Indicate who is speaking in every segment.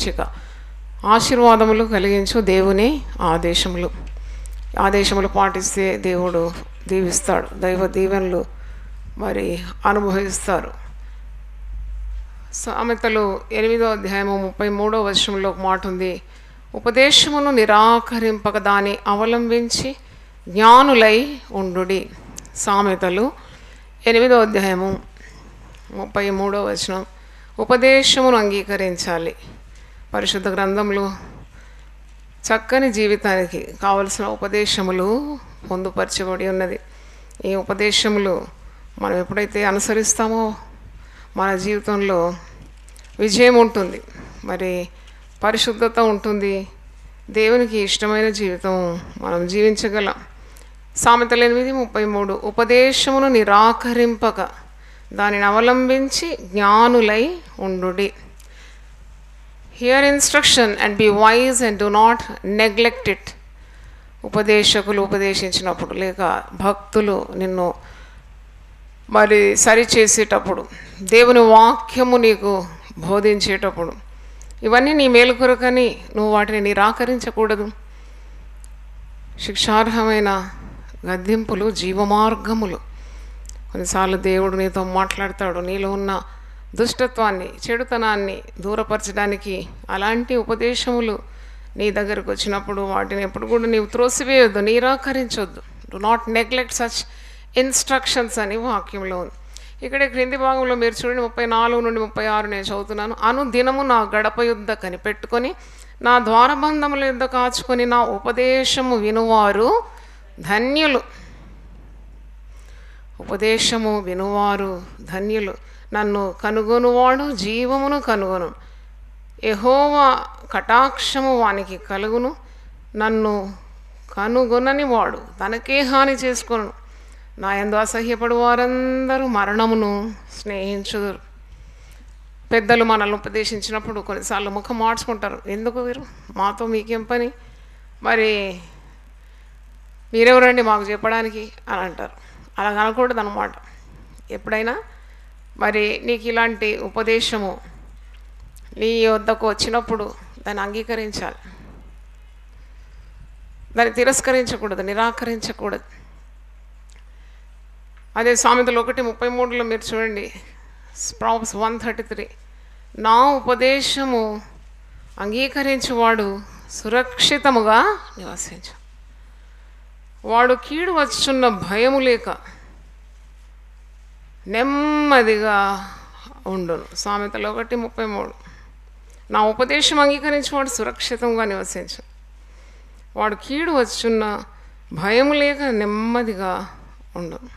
Speaker 1: సూచిక ఆశీర్వాదములు కలిగించు దేవుని ఆదేశములు ఆదేశములు పాటిస్తే దేవుడు దీవిస్తాడు దైవ దీవెనలు మరి అనుభవిస్తారు సామెతలు ఎనిమిదో అధ్యాయము ముప్పై మూడో వర్షంలో ఒక మాట ఉంది ఉపదేశమును నిరాకరింపక దాన్ని అవలంబించి జ్ఞానులై ఉండుడి సామెతలు ఎనిమిదో అధ్యాయము ముప్పై మూడో వచనం ఉపదేశమును అంగీకరించాలి పరిశుద్ధ గ్రంథంలో చక్కని జీవితానికి కావలసిన ఉపదేశములు పొందుపరచబడి ఉన్నది ఈ ఉపదేశములు మనం ఎప్పుడైతే అనుసరిస్తామో మన జీవితంలో విజయం ఉంటుంది మరి పరిశుద్ధత ఉంటుంది దేవునికి ఇష్టమైన జీవితం మనం జీవించగలం సామెతలు ఎనిమిది ముప్పై మూడు ఉపదేశమును నిరాకరింపక దానిని అవలంబించి జ్ఞానులై ఉండుడి hear instruction and be wise and do not neglect it ఉపదేశకులు ఉపదేశించినప్పుడు లేక భక్తులు నిన్ను మరి సరిచేసేటప్పుడు దేవుని వాక్యము నీకు బోధించేటప్పుడు ఇవన్నీ నీ మేలు కొరకని నువ్వు వాటిని నిరాకరించకూడదు శిక్షార్హమైన గద్దింపులు జీవమార్గములు కొన్నిసార్లు దేవుడు నీతో మాట్లాడతాడు నీలో ఉన్న దుష్టత్వాన్ని చెడుతనాన్ని దూరపరచడానికి అలాంటి ఉపదేశములు నీ దగ్గరకు వచ్చినప్పుడు వాటిని ఎప్పుడు కూడా నీవు త్రోసివేయొద్దు నిరాకరించొద్దు do not neglect such instructions అని వాక్యంలో ఉంది ఇక్కడ క్రింది భాగంలో మీరు చూడండి ముప్పై నాలుగు నుండి ముప్పై ఆరు నేను చదువుతున్నాను అను దినము నా గడప యుద్ధ కనిపెట్టుకొని నా ద్వారబంధముల యుద్ధ కాచుకొని నా ఉపదేశము వినువారు ధన్యులు ఉపదేశము వినువారు ధన్యులు నన్ను కనుగొనువాడు జీవమును కనుగొను యహోవా కటాక్షము వానికి కలుగును నన్ను కనుగొనని వాడు తనకే హాని చేసుకొను నా ఎందు అసహ్యపడు వారందరూ మరణమును స్నేహించుదురు పెద్దలు మనల్ని ఉపదేశించినప్పుడు కొన్నిసార్లు ముఖం మార్చుకుంటారు ఎందుకు వీరు మాతో మీకేం పని మరి మీరెవరండి మాకు చెప్పడానికి అని అంటారు అలా అనకూడదు అనమాట ఎప్పుడైనా మరి నీకు ఇలాంటి ఉపదేశము నీ వద్దకు వచ్చినప్పుడు దాన్ని అంగీకరించాలి దాన్ని తిరస్కరించకూడదు నిరాకరించకూడదు అదే సామెతలు ఒకటి ముప్పై మూడులో మీరు చూడండి ప్రాబ్స్ వన్ థర్టీ త్రీ నా ఉపదేశము అంగీకరించువాడు సురక్షితముగా నివసించు వాడు కీడు వచ్చున్న భయము లేక నెమ్మదిగా ఉండును సామెతలు ఒకటి ముప్పై మూడు నా ఉపదేశం అంగీకరించేవాడు సురక్షితంగా నివసించు వాడు కీడు వచ్చున్న భయం లేక నెమ్మదిగా ఉండను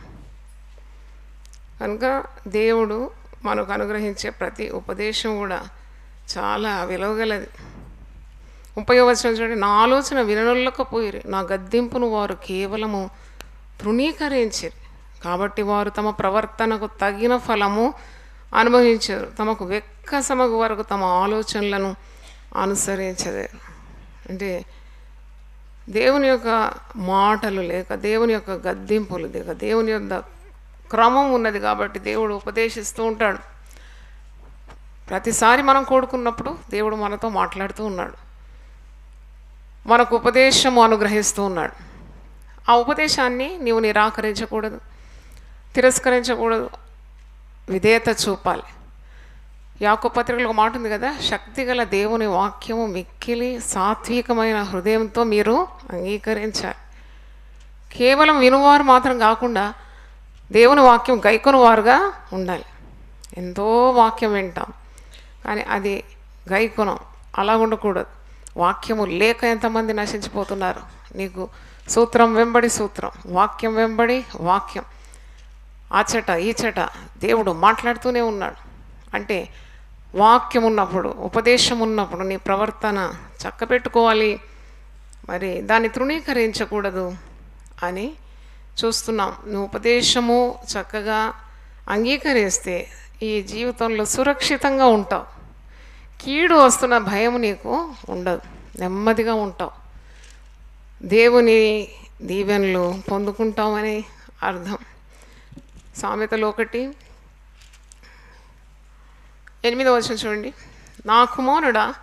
Speaker 1: కనుక దేవుడు మనకు అనుగ్రహించే ప్రతి ఉపదేశం కూడా చాలా విలువగలది ఉపయోగవచనం చూడండి నా ఆలోచన విననొల్లకపోయిరి నా గద్దింపును వారు కేవలము తృణీకరించిరి కాబట్టి వారు తమ ప్రవర్తనకు తగిన ఫలము అనుభవించారు తమకు వెక్కసమగు వరకు తమ ఆలోచనలను అనుసరించలేరు అంటే దేవుని యొక్క మాటలు లేక దేవుని యొక్క గద్దింపులు లేక దేవుని యొక్క క్రమం ఉన్నది కాబట్టి దేవుడు ఉపదేశిస్తూ ఉంటాడు ప్రతిసారి మనం కోడుకున్నప్పుడు దేవుడు మనతో మాట్లాడుతూ ఉన్నాడు మనకు ఉపదేశము అనుగ్రహిస్తూ ఉన్నాడు ఆ ఉపదేశాన్ని నీవు నిరాకరించకూడదు తిరస్కరించకూడదు విధేయత చూపాలి యాకో పత్రికలో ఒక మాట ఉంది కదా శక్తిగల దేవుని వాక్యము మిక్కిలి సాత్వికమైన హృదయంతో మీరు అంగీకరించాలి కేవలం వినువారు మాత్రం కాకుండా దేవుని వాక్యం గైకొని వారుగా ఉండాలి ఎంతో వాక్యం వింటాం కానీ అది గైకొనం అలా ఉండకూడదు వాక్యము లేక ఎంతమంది నశించిపోతున్నారు నీకు సూత్రం వెంబడి సూత్రం వాక్యం వెంబడి వాక్యం ఆచట ఈచట దేవుడు మాట్లాడుతూనే ఉన్నాడు అంటే వాక్యం ఉన్నప్పుడు ఉపదేశం ఉన్నప్పుడు నీ ప్రవర్తన చక్కబెట్టుకోవాలి మరి దాన్ని తృణీకరించకూడదు అని చూస్తున్నాం నువ్వు ఉపదేశము చక్కగా అంగీకరిస్తే ఈ జీవితంలో సురక్షితంగా ఉంటావు కీడు వస్తున్న భయం నీకు ఉండదు నెమ్మదిగా ఉంటావు దేవుని దీవెనలు పొందుకుంటామని అర్థం సామెతలు ఒకటి ఎనిమిదవ వచనం చూడండి నా కుమారుడా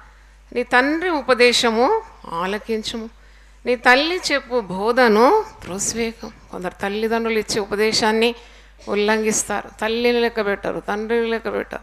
Speaker 1: నీ తండ్రి ఉపదేశము ఆలకించుము నీ తల్లి చెప్పు బోధను త్రోసివేయకం కొందరు తల్లిదండ్రులు ఇచ్చే ఉపదేశాన్ని ఉల్లంఘిస్తారు తల్లిని లెక్క పెట్టరు తండ్రిని లెక్క పెట్టరు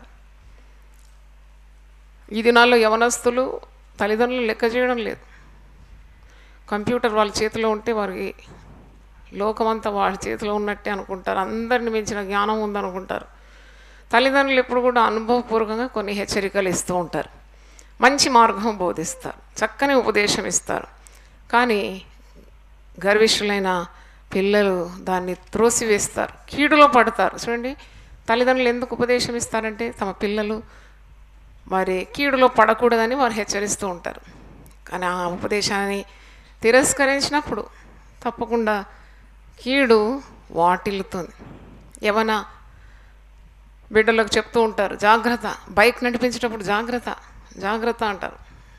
Speaker 1: ఈ దినాల్లో యవనస్తులు తల్లిదండ్రులు లెక్క చేయడం లేదు కంప్యూటర్ వాళ్ళ చేతిలో ఉంటే వారికి లోకమంతా వాళ్ళ చేతిలో ఉన్నట్టే అనుకుంటారు అందరిని మించిన జ్ఞానం ఉందనుకుంటారు తల్లిదండ్రులు ఎప్పుడు కూడా అనుభవపూర్వకంగా కొన్ని హెచ్చరికలు ఇస్తూ ఉంటారు మంచి మార్గం బోధిస్తారు చక్కని ఉపదేశం ఇస్తారు కానీ గర్విష్ఠులైన పిల్లలు దాన్ని త్రోసివేస్తారు కీడులో పడతారు చూడండి తల్లిదండ్రులు ఎందుకు ఉపదేశం ఇస్తారంటే తమ పిల్లలు మరి కీడులో పడకూడదని వారు హెచ్చరిస్తూ ఉంటారు కానీ ఆ ఉపదేశాన్ని తిరస్కరించినప్పుడు తప్పకుండా కీడు వాటిల్లుతుంది ఏమన్నా బిడ్డలకు చెప్తూ ఉంటారు జాగ్రత్త బైక్ నడిపించేటప్పుడు జాగ్రత్త జాగ్రత్త అంటారు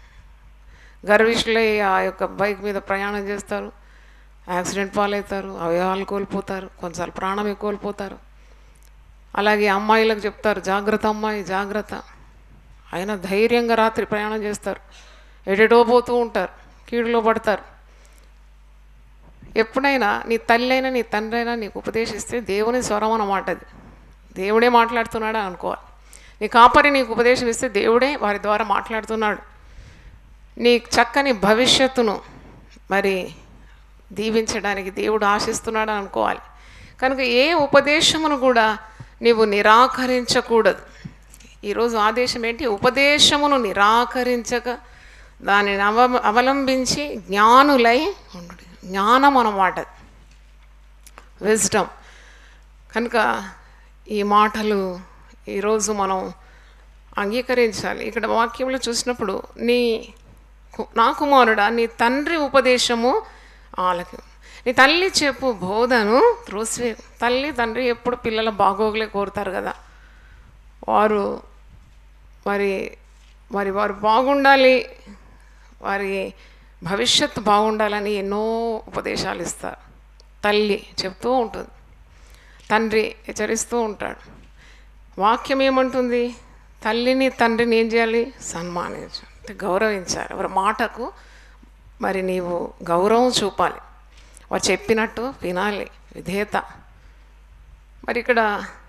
Speaker 1: గర్విష్ఠులై ఆ యొక్క బైక్ మీద ప్రయాణం చేస్తారు యాక్సిడెంట్ పాలవుతారు అవయవాలు కోల్పోతారు కొన్నిసార్లు ప్రాణమే కోల్పోతారు అలాగే అమ్మాయిలకు చెప్తారు జాగ్రత్త అమ్మాయి జాగ్రత్త అయినా ధైర్యంగా రాత్రి ప్రయాణం చేస్తారు ఎడెడో పోతూ ఉంటారు కీడులో పడతారు ఎప్పుడైనా నీ తల్లి అయినా నీ తండ్రి అయినా నీకు ఉపదేశిస్తే దేవుని స్వరం అన్నమాట అది దేవుడే మాట్లాడుతున్నాడు అనుకోవాలి నీ కాపరి నీకు ఉపదేశం ఇస్తే దేవుడే వారి ద్వారా మాట్లాడుతున్నాడు నీ చక్కని భవిష్యత్తును మరి దీవించడానికి దేవుడు ఆశిస్తున్నాడు అని అనుకోవాలి కనుక ఏ ఉపదేశమును కూడా నీవు నిరాకరించకూడదు ఈరోజు ఆదేశం ఏంటి ఉపదేశమును నిరాకరించక దానిని అవ అవలంబించి జ్ఞానులై ఉండు జ్ఞానం అన్నమాట విజ్డమ్ కనుక ఈ మాటలు ఈరోజు మనం అంగీకరించాలి ఇక్కడ వాక్యంలో చూసినప్పుడు నీ కు- నా కుమారుడా నీ తండ్రి ఉపదేశము ఆలకి నీ తల్లి చెప్పు బోధను త్రోసివే తల్లి తండ్రి ఎప్పుడు పిల్లల బాగోగులే కోరుతారు కదా వారు మరి మరి వారు బాగుండాలి వారి భవిష్యత్తు బాగుండాలని ఎన్నో ఉపదేశాలు ఇస్తారు తల్లి చెప్తూ ఉంటుంది తండ్రి హెచ్చరిస్తూ ఉంటాడు వాక్యం ఏమంటుంది తల్లిని తండ్రిని ఏం చేయాలి సన్మానించాలి అంటే గౌరవించాలి ఎవరి మాటకు మరి నీవు గౌరవం చూపాలి వారు చెప్పినట్టు వినాలి విధేయత మరి ఇక్కడ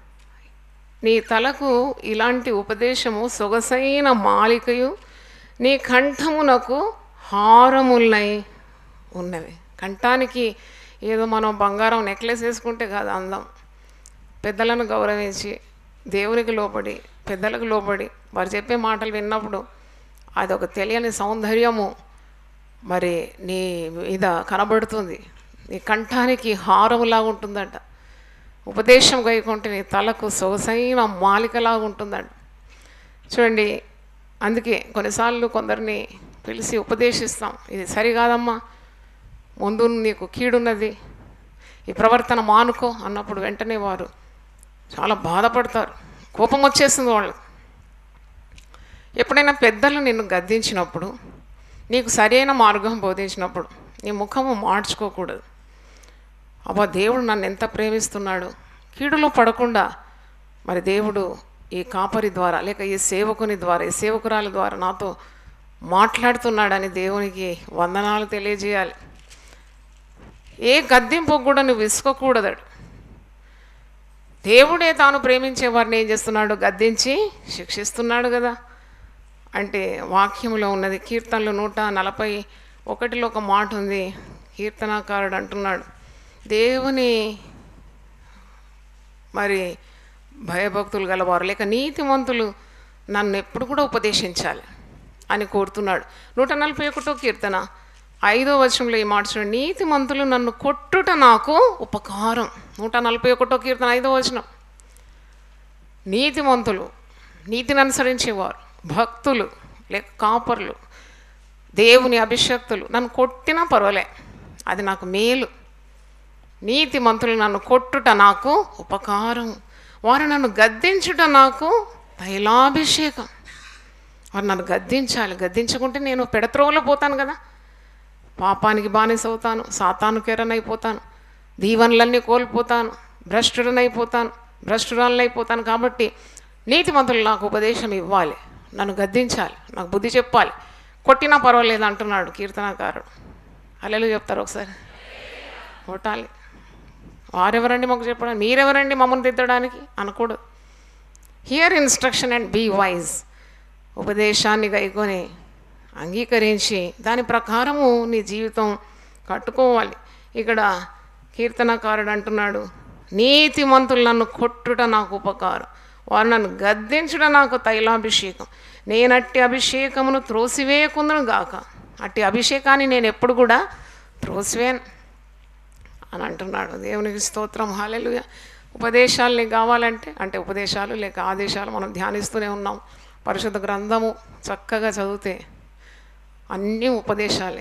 Speaker 1: నీ తలకు ఇలాంటి ఉపదేశము సొగసైన మాలికయు నీ కంఠమునకు హారములై ఉన్నవి కంఠానికి ఏదో మనం బంగారం నెక్లెస్ వేసుకుంటే కాదు అందం పెద్దలను గౌరవించి దేవునికి లోబడి పెద్దలకు లోబడి వారు చెప్పే మాటలు విన్నప్పుడు అదొక తెలియని సౌందర్యము మరి నీ మీద కనబడుతుంది నీ కంఠానికి హారములాగా ఉంటుందంట ఉపదేశం గైకుంటే నీ తలకు సొగసైన మాలికలాగా ఉంటుందంట చూడండి అందుకే కొన్నిసార్లు కొందరిని పిలిచి ఉపదేశిస్తాం ఇది సరికాదమ్మా ముందు నీకు కీడున్నది ఈ ప్రవర్తన మానుకో అన్నప్పుడు వెంటనే వారు చాలా బాధపడతారు కోపం వచ్చేస్తుంది వాళ్ళు ఎప్పుడైనా పెద్దలు నిన్ను గద్దించినప్పుడు నీకు సరైన మార్గం బోధించినప్పుడు నీ ముఖము మార్చుకోకూడదు అబ్బా దేవుడు నన్ను ఎంత ప్రేమిస్తున్నాడు కీడులో పడకుండా మరి దేవుడు ఈ కాపరి ద్వారా లేక ఈ సేవకుని ద్వారా ఈ సేవకురాలి ద్వారా నాతో మాట్లాడుతున్నాడని దేవునికి వందనాలు తెలియజేయాలి ఏ గద్దింపుకు కూడా నువ్వు విసుకోకూడదాడు దేవుడే తాను ప్రేమించే వారిని ఏం చేస్తున్నాడు గద్దించి శిక్షిస్తున్నాడు కదా అంటే వాక్యంలో ఉన్నది కీర్తనలు నూట నలభై ఒకటిలో ఒక మాట ఉంది కీర్తనాకారుడు అంటున్నాడు దేవుని మరి భయభక్తులు గలవారు లేక నీతిమంతులు నన్ను ఎప్పుడు కూడా ఉపదేశించాలి అని కోరుతున్నాడు నూట నలభై ఒకటో కీర్తన ఐదో వచనంలో ఈ మాట చూడండి నీతిమంతులు నన్ను కొట్టుట నాకు ఉపకారం నూట నలభై ఒకటో కీర్తన ఐదో వచనం నీతిమంతులు నీతిని అనుసరించేవారు భక్తులు లేక కాపర్లు దేవుని అభిషక్తులు నన్ను కొట్టినా పర్వాలే అది నాకు మేలు నీతిమంతులు నన్ను కొట్టుట నాకు ఉపకారం వారు నన్ను గద్దించుట నాకు తైలాభిషేకం వారు నన్ను గద్దించాలి గద్దించుకుంటే నేను పెడత్రోవలో పోతాను కదా పాపానికి బానిస అవుతాను సాతాను కెరనైపోతాను దీవెనలన్నీ కోల్పోతాను భ్రష్టుడనైపోతాను భ్రష్టురాలనైపోతాను కాబట్టి నీతిమంతులు నాకు ఉపదేశం ఇవ్వాలి నన్ను గద్దించాలి నాకు బుద్ధి చెప్పాలి కొట్టినా పర్వాలేదు అంటున్నాడు కీర్తనకారుడు అల్లెలు చెప్తారు ఒకసారి కొట్టాలి వారెవరండి మాకు చెప్పడానికి మీరెవరండి మమ్మల్ని తిద్దడానికి అనకూడదు hear instruction and be wise ఉపదేశాన్ని గైకొని అంగీకరించి దాని ప్రకారము నీ జీవితం కట్టుకోవాలి ఇక్కడ కీర్తనకారుడు అంటున్నాడు నీతిమంతులు నన్ను కొట్టుట నాకు ఉపకారం వారు నన్ను గద్దించుట నాకు తైలాభిషేకం నేను అట్టి అభిషేకమును త్రోసివేయకుందును గాక అట్టి అభిషేకాన్ని నేను ఎప్పుడు కూడా త్రోసివేను అని అంటున్నాడు దేవునికి స్తోత్రం హాలెలుగా ఉపదేశాలు నీకు కావాలంటే అంటే ఉపదేశాలు లేక ఆదేశాలు మనం ధ్యానిస్తూనే ఉన్నాం పరిశుద్ధ గ్రంథము చక్కగా చదివితే అన్నీ ఉపదేశాలే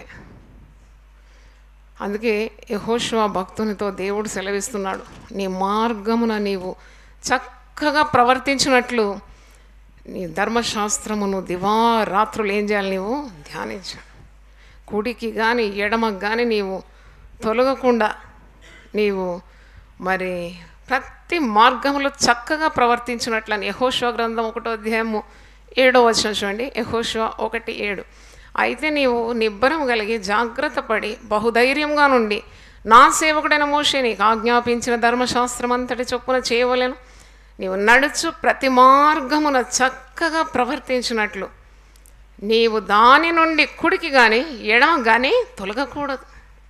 Speaker 1: అందుకే యహోశివ భక్తునితో దేవుడు సెలవిస్తున్నాడు నీ మార్గమున నీవు చక్కగా ప్రవర్తించినట్లు నీ ధర్మశాస్త్రమును దివారాత్రులు ఏం చేయాలి నీవు ధ్యానించు కుడికి కానీ ఎడమకు కానీ నీవు తొలగకుండా నీవు మరి ప్రతి మార్గంలో చక్కగా ప్రవర్తించినట్లని యహోశివ గ్రంథం ఒకటో అధ్యాయము ఏడో వచ్చిన చూడండి యహోశివ ఒకటి ఏడు అయితే నీవు నిబ్బరం కలిగి జాగ్రత్త పడి బహుధైర్యంగా నుండి నా సేవకుడైన మోషే నీకు ఆజ్ఞాపించిన ధర్మశాస్త్రం అంతటి చొప్పున చేయవలెను నీవు నడుచు ప్రతి మార్గమున చక్కగా ప్రవర్తించినట్లు నీవు దాని నుండి కుడికి కానీ ఎడమ కానీ తొలగకూడదు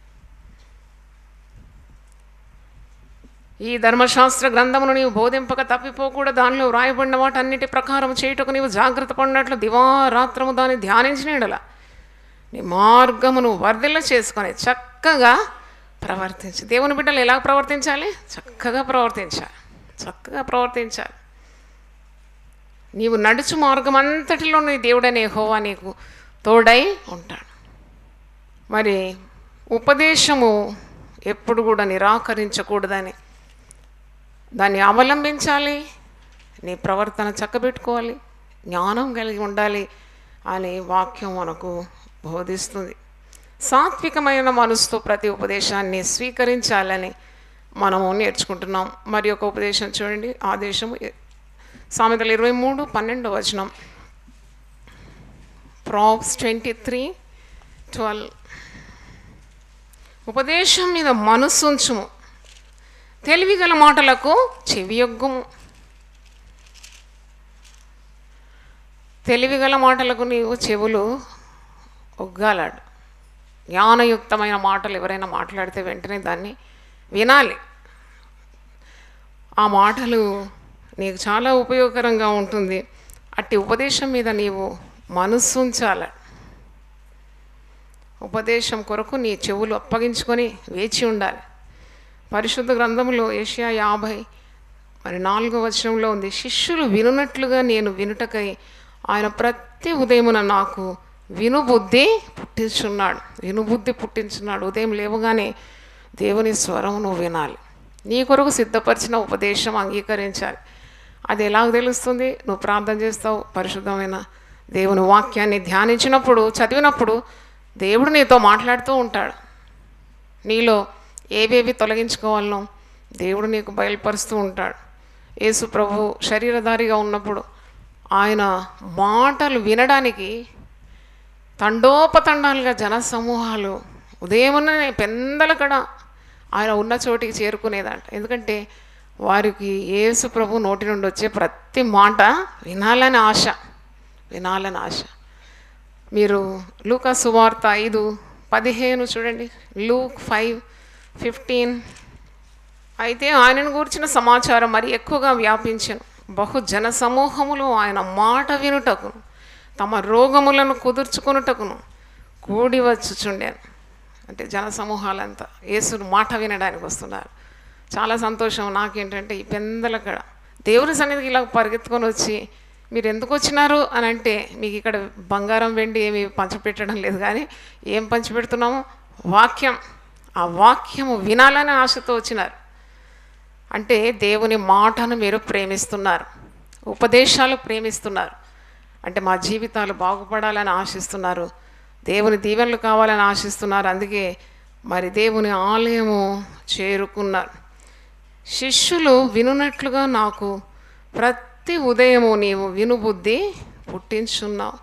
Speaker 1: ఈ ధర్మశాస్త్ర గ్రంథమును నీవు బోధింపక తప్పిపోకూడదు దానిలో వ్రాయబడిన వాటన్నిటి ప్రకారం చేయుటకు నీవు జాగ్రత్త పడినట్లు దివారాత్రము దాన్ని ధ్యానించినడల నీ మార్గమును వర్ధిల్ల చేసుకొని చక్కగా ప్రవర్తించు దేవుని బిడ్డలు ఎలా ప్రవర్తించాలి చక్కగా ప్రవర్తించాలి చక్కగా ప్రవర్తించాలి నీవు నడుచు మార్గం అంతటిలో నీ దేవుడనే హోవా నీకు తోడై ఉంటాడు మరి ఉపదేశము ఎప్పుడు కూడా నిరాకరించకూడదని దాన్ని అవలంబించాలి నీ ప్రవర్తన చక్కబెట్టుకోవాలి జ్ఞానం కలిగి ఉండాలి అని వాక్యం మనకు బోధిస్తుంది సాత్వికమైన మనసుతో ప్రతి ఉపదేశాన్ని స్వీకరించాలని మనము నేర్చుకుంటున్నాం మరి ఒక ఉపదేశం చూడండి ఆదేశము సామెతలు ఇరవై మూడు పన్నెండు వచనం ప్రాప్స్ ట్వంటీ త్రీ ట్వెల్వ్ ఉపదేశం మీద మనసుంచుము తెలివిగల మాటలకు చెవియొగ్గుము తెలివిగల మాటలకు నీవు చెవులు ఒగ్గాలాడు జ్ఞానయుక్తమైన మాటలు ఎవరైనా మాట్లాడితే వెంటనే దాన్ని వినాలి ఆ మాటలు నీకు చాలా ఉపయోగకరంగా ఉంటుంది అట్టి ఉపదేశం మీద నీవు మనస్సుంచాల ఉపదేశం కొరకు నీ చెవులు అప్పగించుకొని వేచి ఉండాలి పరిశుద్ధ గ్రంథంలో ఏషియా యాభై మరి నాలుగో వచనంలో ఉంది శిష్యులు వినున్నట్లుగా నేను వినుటకై ఆయన ప్రతి ఉదయమున నాకు వినుబుద్ధి పుట్టించున్నాడు వినుబుద్ధి పుట్టించున్నాడు ఉదయం లేవగానే దేవుని స్వరం నువ్వు వినాలి నీ కొరకు సిద్ధపరిచిన ఉపదేశం అంగీకరించాలి అది ఎలాగ తెలుస్తుంది నువ్వు ప్రార్థన చేస్తావు పరిశుద్ధమైన దేవుని వాక్యాన్ని ధ్యానించినప్పుడు చదివినప్పుడు దేవుడు నీతో మాట్లాడుతూ ఉంటాడు నీలో ఏవేవి తొలగించుకోవాలనో దేవుడు నీకు బయలుపరుస్తూ ఉంటాడు యేసు ప్రభు శరీరధారిగా ఉన్నప్పుడు ఆయన మాటలు వినడానికి తండోపతండాలుగా జన సమూహాలు ఉదయమునే పెందలకడ ఆయన ఉన్న చోటికి చేరుకునేదంట ఎందుకంటే వారికి యేసు ప్రభు నోటి నుండి వచ్చే ప్రతి మాట వినాలని ఆశ వినాలని ఆశ మీరు లూకా సువార్త ఐదు పదిహేను చూడండి లూక్ ఫైవ్ ఫిఫ్టీన్ అయితే ఆయనను గూర్చిన సమాచారం మరి ఎక్కువగా వ్యాపించను బహు జన సమూహములు ఆయన మాట వినుటకును తమ రోగములను కుదుర్చుకొనుటకును కూడి వచ్చుచుండాను అంటే జన సమూహాలంతా యేసును మాట వినడానికి వస్తున్నారు చాలా సంతోషం నాకేంటంటే ఈ పెందలకడ దేవుని సన్నిధికి ఇలా పరిగెత్తుకొని వచ్చి మీరు ఎందుకు వచ్చినారు అని అంటే మీకు ఇక్కడ బంగారం వెండి ఏమి పంచిపెట్టడం లేదు కానీ ఏం పంచిపెడుతున్నాము వాక్యం ఆ వాక్యము వినాలని ఆశతో వచ్చినారు అంటే దేవుని మాటను మీరు ప్రేమిస్తున్నారు ఉపదేశాలు ప్రేమిస్తున్నారు అంటే మా జీవితాలు బాగుపడాలని ఆశిస్తున్నారు దేవుని దీవెనలు కావాలని ఆశిస్తున్నారు అందుకే మరి దేవుని ఆలయము చేరుకున్నారు శిష్యులు వినున్నట్లుగా నాకు ప్రతి ఉదయము నీవు వినుబుద్ధి పుట్టించున్నావు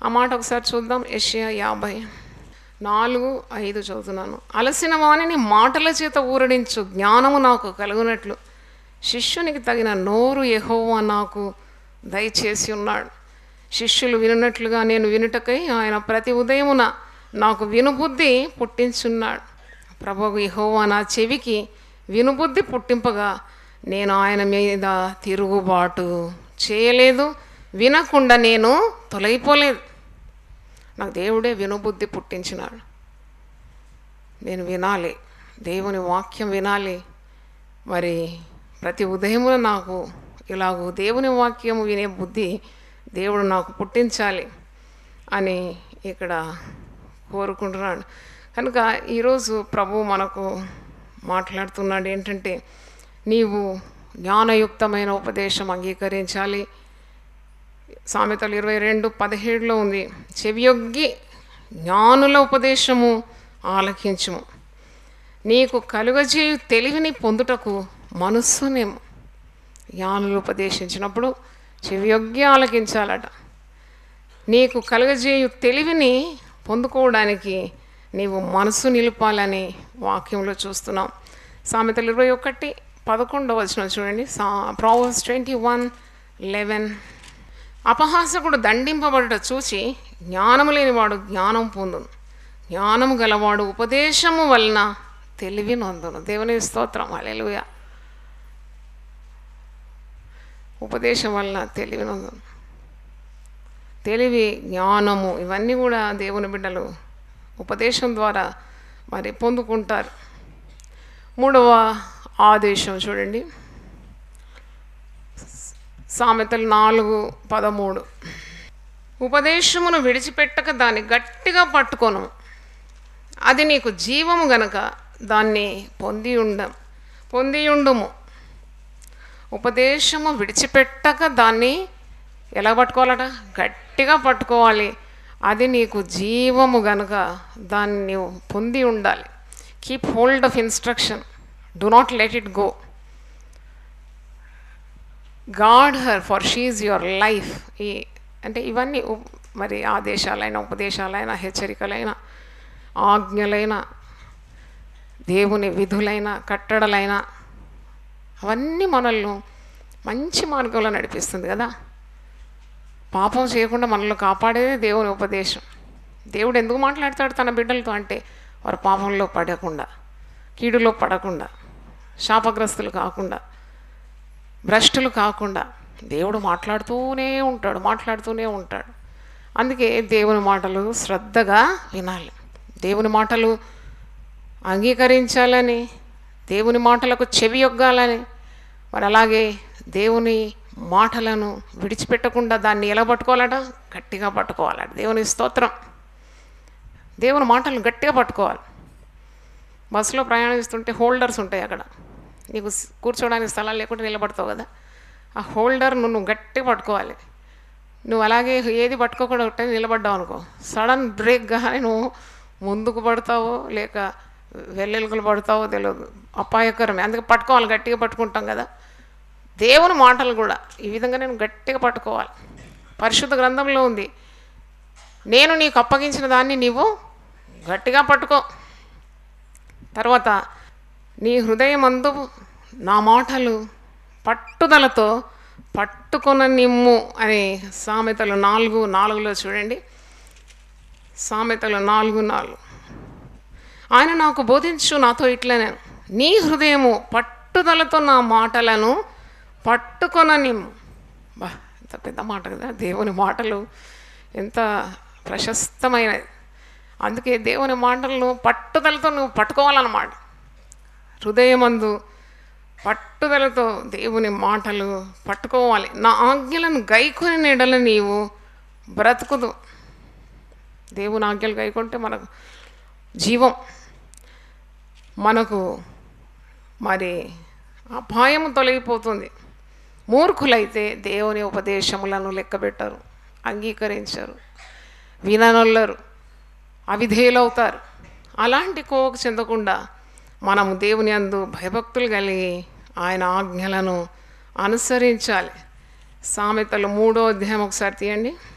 Speaker 1: ఆ మాట ఒకసారి చూద్దాం యెషయా యాభై నాలుగు ఐదు చదువుతున్నాను అలసిన వాణిని మాటల చేత ఊరడించు జ్ఞానము నాకు కలుగునట్లు శిష్యునికి తగిన నోరు యెహోవా నాకు దయచేసి ఉన్నాడు శిష్యులు వినున్నట్లుగా నేను వినుటకై ఆయన ప్రతి ఉదయమున నాకు వినుబుద్ధి పుట్టించున్నాడు ప్రభువు యెహోవా నా చెవికి వినుబుద్ధి పుట్టింపగా నేను ఆయన మీద తిరుగుబాటు చేయలేదు వినకుండా నేను తొలగిపోలేదు నాకు దేవుడే వినుబుద్ధి పుట్టించినాడు నేను వినాలి దేవుని వాక్యం వినాలి మరి ప్రతి ఉదయమున నాకు ఇలాగూ దేవుని వాక్యం వినే బుద్ధి దేవుడు నాకు పుట్టించాలి అని ఇక్కడ కోరుకుంటున్నాడు కనుక ఈరోజు ప్రభు మనకు మాట్లాడుతున్నాడు ఏంటంటే నీవు జ్ఞానయుక్తమైన ఉపదేశం అంగీకరించాలి సామెతలు ఇరవై రెండు పదిహేడులో ఉంది చెవియొగ్గి జ్ఞానుల ఉపదేశము ఆలకించుము నీకు కలుగజేయు తెలివిని పొందుటకు మనస్సునేమో జ్ఞానులు ఉపదేశించినప్పుడు చెవియొగ్గి ఆలకించాలట నీకు కలుగజేయు తెలివిని పొందుకోవడానికి నీవు మనసు నిలుపాలని వాక్యంలో చూస్తున్నాం సామెతలు ఇరవై ఒకటి పదకొండవ వచనం చూడండి సా ప్రావర్స్ ట్వంటీ వన్ లెవెన్ అపహాసకుడు దండింపబడుట చూచి జ్ఞానము లేనివాడు జ్ఞానం పొందును జ్ఞానము గలవాడు ఉపదేశము వలన తెలివి నొందును దేవుని స్తోత్రం అలెలుయ ఉపదేశం వలన తెలివి నొందును తెలివి జ్ఞానము ఇవన్నీ కూడా దేవుని బిడ్డలు ఉపదేశం ద్వారా మరి పొందుకుంటారు మూడవ ఆదేశం చూడండి సామెతలు నాలుగు పదమూడు ఉపదేశమును విడిచిపెట్టక దాన్ని గట్టిగా పట్టుకొను అది నీకు జీవము గనక దాన్ని పొంది ఉండ పొంది ఉండుము ఉపదేశము విడిచిపెట్టక దాన్ని ఎలా పట్టుకోవాలట గట్టిగా పట్టుకోవాలి అది నీకు జీవము గనుక దాన్ని నీవు పొంది ఉండాలి keep hold of instruction do not let it go guard her for she's your life ఈ అంటే ఇవన్నీ ఉప్- మరి ఆదేశాలైన ఉపదేశాలైన హెచ్చరికలైన ఆజ్ఞలైన దేవుని విధులైన కట్టడలైన అవన్నీ మనల్ని మంచి మార్గంలో నడిపిస్తుంది కదా పాపం చేయకుండా మనల్ని కాపాడేదే దేవుని ఉపదేశం దేవుడు ఎందుకు మాట్లాడతాడు తన బిడ్డలతో అంటే వారు పాపంలో పడకుండా కీడులో పడకుండా శాపగ్రస్తులు కాకుండా భ్రష్టులు కాకుండా దేవుడు మాట్లాడుతూనే ఉంటాడు మాట్లాడుతూనే ఉంటాడు అందుకే దేవుని మాటలు శ్రద్ధగా వినాలి దేవుని మాటలు అంగీకరించాలని దేవుని మాటలకు చెవి యొగ్గాలని మరి అలాగే దేవుని మాటలను విడిచిపెట్టకుండా దాన్ని ఎలా పట్టుకోవాలట గట్టిగా పట్టుకోవాలట దేవుని స్తోత్రం దేవుని మాటలు గట్టిగా పట్టుకోవాలి బస్సులో ప్రయాణిస్తుంటే హోల్డర్స్ ఉంటాయి అక్కడ నీకు స్- కూర్చోడానికి స్థలాలు లేకుండా నిలబడతావు కదా ఆ హోల్డర్ నువ్వు గట్టిగా పట్టుకోవాలి నువ్వు అలాగే ఏది పట్టుకోకుండా ఉంటే నిలబడ్డావు అనుకో సడన్ బ్రేక్ కానీ నువ్వు ముందుకు పడతావో లేక వెల్లెలుకలు పడతావో తెలియదు అపాయకరమే అందుకే పట్టుకోవాలి గట్టిగా పట్టుకుంటాం కదా దేవుని మాటలు కూడా ఈ విధంగా నేను గట్టిగా పట్టుకోవాలి పరిశుద్ధ గ్రంథంలో ఉంది నేను నీకు అప్పగించిన దాన్ని నీవు గట్టిగా పట్టుకో తర్వాత నీ హృదయమందు నా మాటలు పట్టుదలతో పట్టుకొన నిమ్ము అని సామెతలు నాలుగు నాలుగులో చూడండి సామెతలు నాలుగు నాలుగు ఆయన నాకు బోధించు నాతో ఇట్లనే నీ హృదయము పట్టుదలతో నా మాటలను పట్టుకొన నిమ్ము బా ఎంత పెద్ద మాట కదా దేవుని మాటలు ఎంత ప్రశస్తమైనది అందుకే దేవుని మాటలను పట్టుదలతో నువ్వు పట్టుకోవాలన్నమాట హృదయమందు పట్టుదలతో దేవుని మాటలు పట్టుకోవాలి నా ఆజ్ఞలను గైకొని నెడల నీవు బ్రతుకుదు దేవుని ఆజ్ఞలు గైకుంటే మనకు జీవం మనకు మరి అపాయం తొలగిపోతుంది మూర్ఖులైతే దేవుని ఉపదేశములను లెక్కబెట్టరు అంగీకరించరు విననొల్లరు అవిధేయులవుతారు అలాంటి కోవకు చెందకుండా మనము దేవుని అందు భయభక్తులు కలిగి ఆయన ఆజ్ఞలను అనుసరించాలి సామెతలు మూడో అధ్యాయం ఒకసారి తీయండి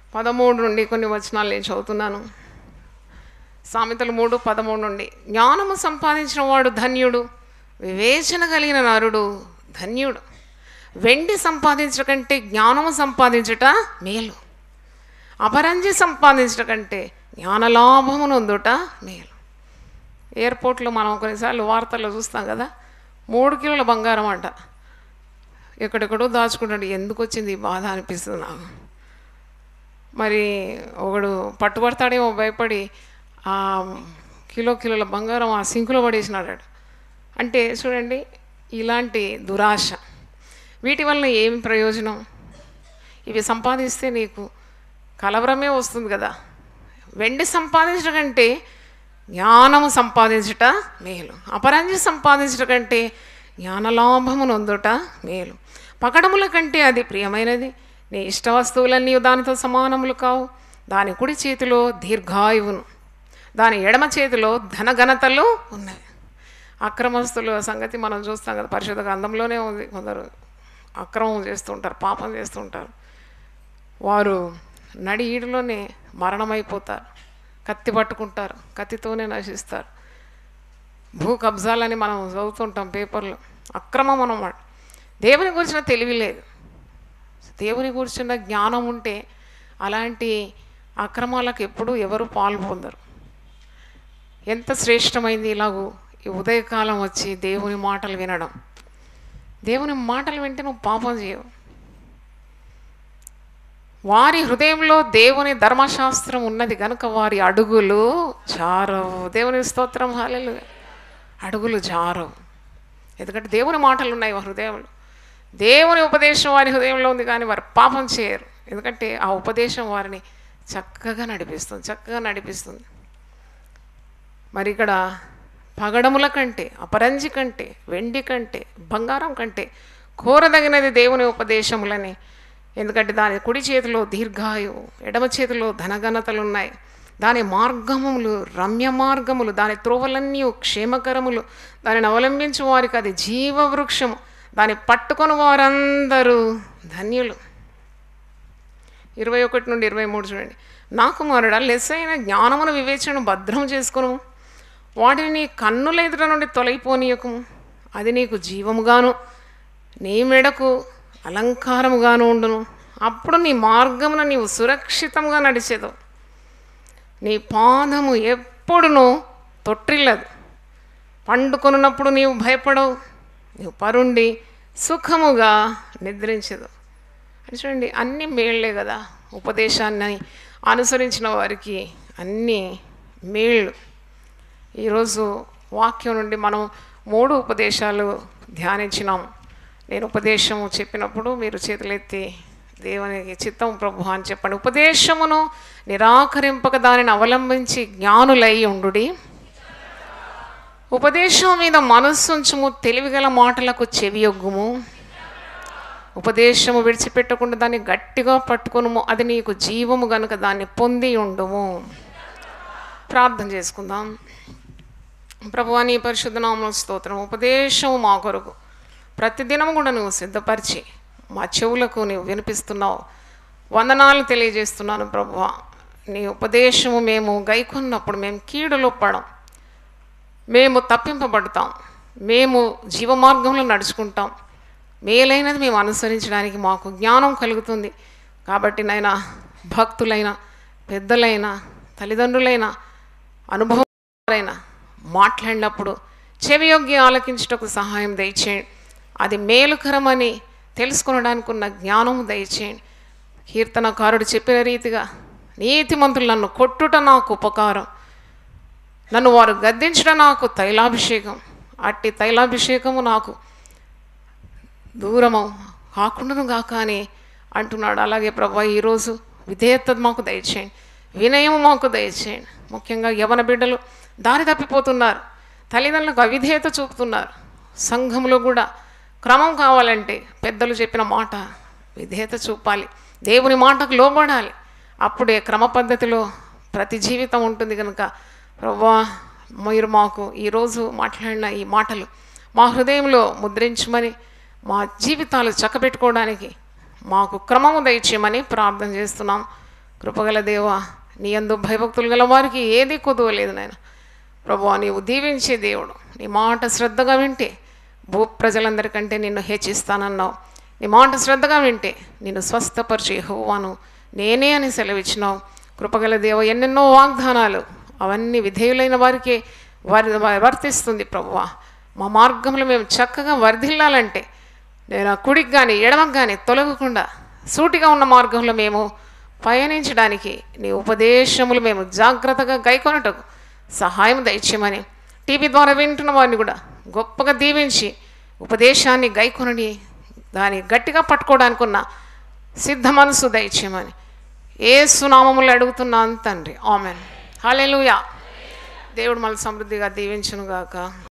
Speaker 1: పదమూడు నుండి కొన్ని వచనాలు నేను చదువుతున్నాను సామెతలు మూడు పదమూడు నుండి జ్ఞానము సంపాదించిన వాడు ధన్యుడు వివేచన కలిగిన నరుడు ధన్యుడు వెండి సంపాదించట కంటే జ్ఞానము సంపాదించుట మేలు అపరంజి సంపాదించట కంటే జ్ఞానలాభము నొందుట మేలు ఎయిర్పోర్ట్లో మనం కొన్నిసార్లు వార్తల్లో చూస్తాం కదా మూడు కిలోల బంగారం అంట ఎక్కడెక్కడో దాచుకుంటాడు ఎందుకు వచ్చింది ఈ బాధ అనిపిస్తుంది నాకు మరి ఒకడు పట్టుబడతాడేమో భయపడి ఆ కిలో కిలోల బంగారం ఆ సింకులో పడేసినాడు అంటే చూడండి ఇలాంటి దురాశ వీటి వలన ఏం ప్రయోజనం ఇవి సంపాదిస్తే నీకు కలవరమే వస్తుంది కదా వెండి సంపాదించడం కంటే జ్ఞానము సంపాదించుట మేలు అపరంజి సంపాదించడం కంటే జ్ఞానలాభము నొందుట మేలు పకడముల కంటే అది ప్రియమైనది నీ ఇష్ట వస్తువులన్నీ దానితో సమానములు కావు దాని కుడి చేతిలో దీర్ఘాయువును దాని ఎడమ చేతిలో ధనఘనతలు ఉన్నవి అక్రమస్తుల సంగతి మనం చూస్తాం కదా పరిశుద్ధ గ్రంథంలోనే ఉంది కొందరు అక్రమం చేస్తుంటారు పాపం చేస్తుంటారు వారు నడి ఈడులోనే మరణమైపోతారు కత్తి పట్టుకుంటారు కత్తితోనే నశిస్తారు భూ కబ్జాలని మనం చదువుతుంటాం పేపర్లో అక్రమం అన్నమాట దేవుని గురించిన తెలివి లేదు దేవుని గురించిన జ్ఞానం ఉంటే అలాంటి అక్రమాలకు ఎప్పుడూ ఎవరు పాల్పొందరు ఎంత శ్రేష్టమైంది ఇలాగూ ఈ ఉదయకాలం వచ్చి దేవుని మాటలు వినడం దేవుని మాటలు వింటే నువ్వు పాపం చేయవు వారి హృదయంలో దేవుని ధర్మశాస్త్రం ఉన్నది కనుక వారి అడుగులు జారవు దేవుని స్తోత్రం హాలెలు అడుగులు జారవు ఎందుకంటే దేవుని మాటలు ఉన్నాయి వారి హృదయంలో దేవుని ఉపదేశం వారి హృదయంలో ఉంది కానీ వారు పాపం చేయరు ఎందుకంటే ఆ ఉపదేశం వారిని చక్కగా నడిపిస్తుంది చక్కగా నడిపిస్తుంది మరి ఇక్కడ పగడముల కంటే అపరంజి కంటే వెండి కంటే బంగారం కంటే కోరదగినది దేవుని ఉపదేశములని ఎందుకంటే దాని కుడి చేతిలో దీర్ఘాయువు ఎడమ చేతిలో ధనఘనతలు ఉన్నాయి దాని మార్గములు రమ్య మార్గములు దాని త్రోవలన్నీ క్షేమకరములు దానిని అవలంబించు వారికి అది జీవవృక్షము దాన్ని పట్టుకొని వారందరూ ధన్యులు ఇరవై ఒకటి నుండి ఇరవై మూడు చూడండి నా కుమారుడా లెస్సైన జ్ఞానమును వివేచనను భద్రం చేసుకును వాటిని నీ కన్నుల ఎదుట నుండి తొలగిపోనీయకము అది నీకు జీవముగాను నీ మెడకు అలంకారముగాను ఉండును అప్పుడు నీ మార్గమున నీవు సురక్షితంగా నడిచేదు నీ పాదము ఎప్పుడునూ తొట్టిల్లదు పండుకొనున్నప్పుడు నీవు భయపడవు నీవు పరుండి సుఖముగా నిద్రించదు అని చూడండి అన్ని మేళ్లే కదా ఉపదేశాన్ని అనుసరించిన వారికి అన్ని మేళ్ళు ఈరోజు వాక్యం నుండి మనం మూడు ఉపదేశాలు ధ్యానించినాం నేను ఉపదేశము చెప్పినప్పుడు మీరు చేతులెత్తి దేవునికి చిత్తం ప్రభు అని చెప్పండి ఉపదేశమును నిరాకరింపక దానిని అవలంబించి జ్ఞానులై ఉండుడి ఉపదేశం మీద మనస్సుంచుము తెలివిగల మాటలకు చెవియొగ్గుము ఉపదేశము విడిచిపెట్టకుండా దాన్ని గట్టిగా పట్టుకునుము అది నీకు జీవము గనుక దాన్ని పొంది ఉండుము ప్రార్థన చేసుకుందాం ప్రభువా నీ పరిశుద్ధ నామం స్తోత్రం ఉపదేశము మా కొరకు ప్రతిదినం కూడా నువ్వు సిద్ధపరిచి మా చెవులకు నీవు వినిపిస్తున్నావు వందనాలు తెలియజేస్తున్నాను ప్రభువా నీ ఉపదేశము మేము గైకొన్నప్పుడు మేము కీడులో పడం మేము తప్పింపబడతాం మేము జీవమార్గంలో నడుచుకుంటాం మేలైనది మేము అనుసరించడానికి మాకు జ్ఞానం కలుగుతుంది కాబట్టి నైనా భక్తులైన పెద్దలైన తల్లిదండ్రులైన అనుభవైన మాట్లాడినప్పుడు చెవియోగ్య ఆలకించుటకు సహాయం దయచేయండి అది మేలుకరమని తెలుసుకొనడానికి ఉన్న జ్ఞానం దయచేయండి కీర్తనకారుడు చెప్పిన రీతిగా నీతిమంతులు నన్ను కొట్టుట నాకు ఉపకారం నన్ను వారు గద్దించడం నాకు తైలాభిషేకం అట్టి తైలాభిషేకము నాకు దూరము కాకుండాను గాక అని అంటున్నాడు అలాగే ప్రభా ఈరోజు విధేయత మాకు దయచేయండి వినయము మాకు దయచేయండి ముఖ్యంగా యవన బిడ్డలు దారి తప్పిపోతున్నారు తల్లిదండ్రులకు అవిధేయత చూపుతున్నారు సంఘంలో కూడా క్రమం కావాలంటే పెద్దలు చెప్పిన మాట విధేయత చూపాలి దేవుని మాటకు లోబడాలి అప్పుడే క్రమ పద్ధతిలో ప్రతి జీవితం ఉంటుంది కనుక ప్రభా మీరు మాకు ఈరోజు మాట్లాడిన ఈ మాటలు మా హృదయంలో ముద్రించమని మా జీవితాలు చక్కబెట్టుకోవడానికి మాకు క్రమము దయచేయమని ప్రార్థన చేస్తున్నాం కృపగల దేవా నీ అందు భయభక్తులు గల వారికి ఏది కొదువలేదు నాయన ప్రభు నీవు దీవించే దేవుడు నీ మాట శ్రద్ధగా వింటే భూ ప్రజలందరికంటే నిన్ను హెచ్చిస్తానన్నావు నీ మాట శ్రద్ధగా వింటే నిన్ను స్వస్థపరిచే హోవాను నేనే అని సెలవిచ్చినావు కృపగల దేవ ఎన్నెన్నో వాగ్దానాలు అవన్నీ విధేయులైన వారికే వారి వర్తిస్తుంది ప్రభువా మా మార్గంలో మేము చక్కగా వర్ధిల్లాలంటే నేను ఆ కుడికి కానీ ఎడమకు కానీ తొలగకుండా సూటిగా ఉన్న మార్గంలో మేము పయనించడానికి నీ ఉపదేశములు మేము జాగ్రత్తగా గైకొనటకు సహాయం దయచేయమని టీవీ ద్వారా వింటున్న వారిని కూడా గొప్పగా దీవించి ఉపదేశాన్ని గైకొనని దాన్ని గట్టిగా పట్టుకోవడానికి ఉన్న సిద్ధ మనసు దయచేయమని ఏ సునామములు అడుగుతున్నాను తండ్రి ఆమెన్ హాలెలుయా దేవుడు మళ్ళీ సమృద్ధిగా దీవించునుగాక